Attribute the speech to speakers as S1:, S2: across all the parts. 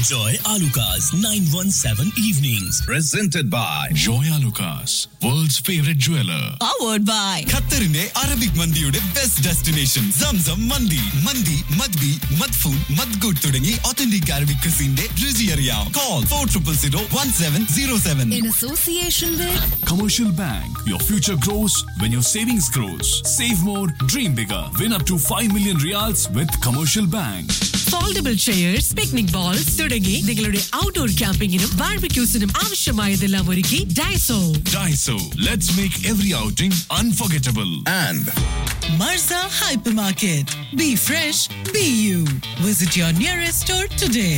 S1: Enjoy Alucard's 917 evenings.
S2: presented by
S3: Joya Lucas, world's favorite jeweler.
S4: powered by
S5: ഖത്തറിന്റെ Arabic മന്തിയുടെ best destination സംസം മന്തി മന്തി മദ്ബി മദ്ഫൂൻ മദ്ഗുഡ് തുടങ്ങി ഒത്തന്റിക് അറബിക് ക്രിസിന്റെ രുചി അറിയാം call four triple zero one seven zero seven
S4: in association with
S3: Commercial Bank. Your future grows when your savings grows. Save more, dream bigger. Win up to 5 million reals with Commercial Bank.
S6: Foldable chairs picnic bowls തുടങ്ങി നിങ്ങളുടെ outdoor ക്യാമ്പിങ്ങിനും ബാർബിക്യൂസിനും ആവശ്യമായതെല്ലാം ഒരുക്കി Daiso
S3: Daiso. Let's make every outing unforgettable.
S2: and
S6: മർസ hypermarket B fresh B U visit your nearest store today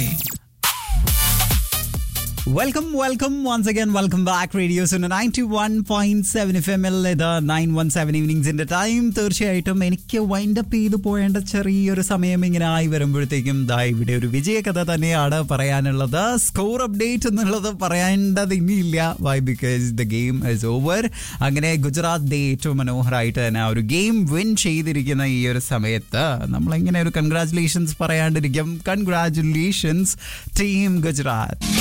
S7: welcome welcome once again welcome back radio's ninety one point seven F M L ഇത് nine one seven ഈവനിങ്സിന്റെ time തീർച്ചയായിട്ടും എനിക്ക് wind up ചെയ്ത് പോയേണ്ട ചെറിയൊരു സമയം ഇങ്ങനെ ആയി വരുമ്പോഴത്തേക്കും ദാ ഇവിടെ ഒരു വിജയകഥ തന്നെയാണ് പറയാനുള്ളത് സ്കോർ അപ്ഡേറ്റ് എന്നുള്ളത് പറയേണ്ടത് ഇനിയില്ല why because the game is over അങ്ങനെ ഗുജറാത്ത് ഡേ ഏറ്റവും മനോഹരമായിട്ട് തന്നെ ആ ഒരു ഗെയിം വിൻ ചെയ്തിരിക്കുന്ന ഈ ഒരു സമയത്ത് നമ്മളെങ്ങനെ ഒരു കൺഗ്രാറ്റുലേഷൻസ് പറയാണ്ടിരിക്കും കൺഗ്രാറ്റുലേഷൻസ് ടീം ഗുജറാത്ത്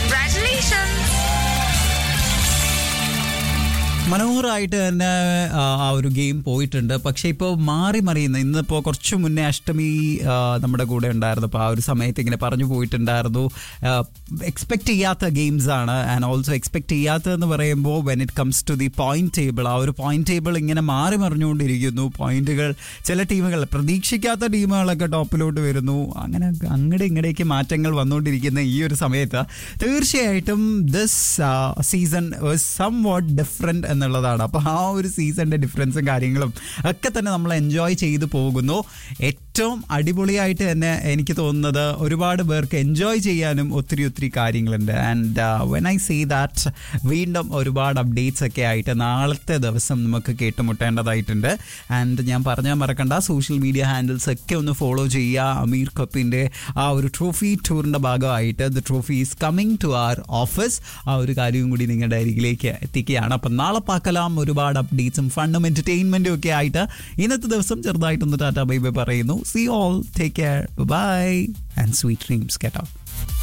S7: മനോഹരമായിട്ട് തന്നെ ആ, ആ ഒരു ഗെയിം പോയിട്ടുണ്ട് പക്ഷേ ഇപ്പോൾ മാറി മറിയുന്ന ഇന്നിപ്പോൾ കുറച്ച് മുന്നേ അഷ്ടമി ആ, നമ്മുടെ കൂടെ ഉണ്ടായിരുന്നു അപ്പോൾ ആ ഒരു സമയത്ത് ഇങ്ങനെ പറഞ്ഞു പോയിട്ടുണ്ടായിരുന്നു എക്സ്പെക്ട് ചെയ്യാത്ത ഗെയിംസ് ആണ് ആൻഡ് ഓൾസോ എക്സ്പെക്ട് ചെയ്യാത്തതെന്ന് പറയുമ്പോൾ when it comes to the point table ആ ഒരു പോയിന്റ് ടേബിൾ ഇങ്ങനെ മാറി മറിഞ്ഞുകൊണ്ടിരിക്കുന്നു പോയിന്റുകൾ ചില ടീമുകൾ പ്രതീക്ഷിക്കാത്ത ടീമുകളൊക്കെ ടോപ്പിലോട്ട് വരുന്നു അങ്ങനെ അങ്ങടെ ഇങ്ങടേക്ക് മാറ്റങ്ങൾ വന്നുകൊണ്ടിരിക്കുന്ന ഈ ഒരു സമയത്ത് തീർച്ചയായിട്ടും this season somewhat different എന്നുള്ളതാണ് അപ്പോൾ ആ ഒരു സീസണിൻ്റെ ഡിഫറൻസും കാര്യങ്ങളും ഒക്കെ തന്നെ നമ്മൾ എൻജോയ് ചെയ്തു പോകുന്നു ഏറ്റവും അടിപൊളിയായിട്ട് തന്നെ എനിക്ക് തോന്നുന്നത് ഒരുപാട് പേർക്ക് എൻജോയ് ചെയ്യാനും ഒത്തിരി ഒത്തിരി കാര്യങ്ങളുണ്ട് and when I see that വീണ്ടും ഒരുപാട് അപ്ഡേറ്റ്സ് ഒക്കെ ആയിട്ട് നാളത്തെ ദിവസം നമുക്ക് കേട്ടുമുട്ടേണ്ടതായിട്ടുണ്ട് ആൻഡ് ഞാൻ പറഞ്ഞാൽ മറക്കണ്ട സോഷ്യൽ മീഡിയ ഹാൻഡിൽസ് ഒക്കെ ഒന്ന് ഫോളോ ചെയ്യുക അമീർ കപ്പിൻ്റെ ആ ഒരു ട്രോഫി ടൂറിൻ്റെ ഭാഗമായിട്ട് the trophy is coming to our office ആ ഒരു കാര്യവും കൂടി നിങ്ങളുടെ അരികിലേക്ക് എത്തിക്കുകയാണ് അപ്പം നാളെ പാക്കലാം ഒരുപാട് അപ്ഡേറ്റ്സും ഫണ്ടും എൻ്റർടൈൻമെൻറ്റും ഒക്കെ ആയിട്ട് ഇന്നത്തെ ദിവസം ചെറുതായിട്ടൊന്ന് ടാറ്റ ബൈ ബൈ പറയുന്നു see all take care bye and sweet dreams കേട്ടോ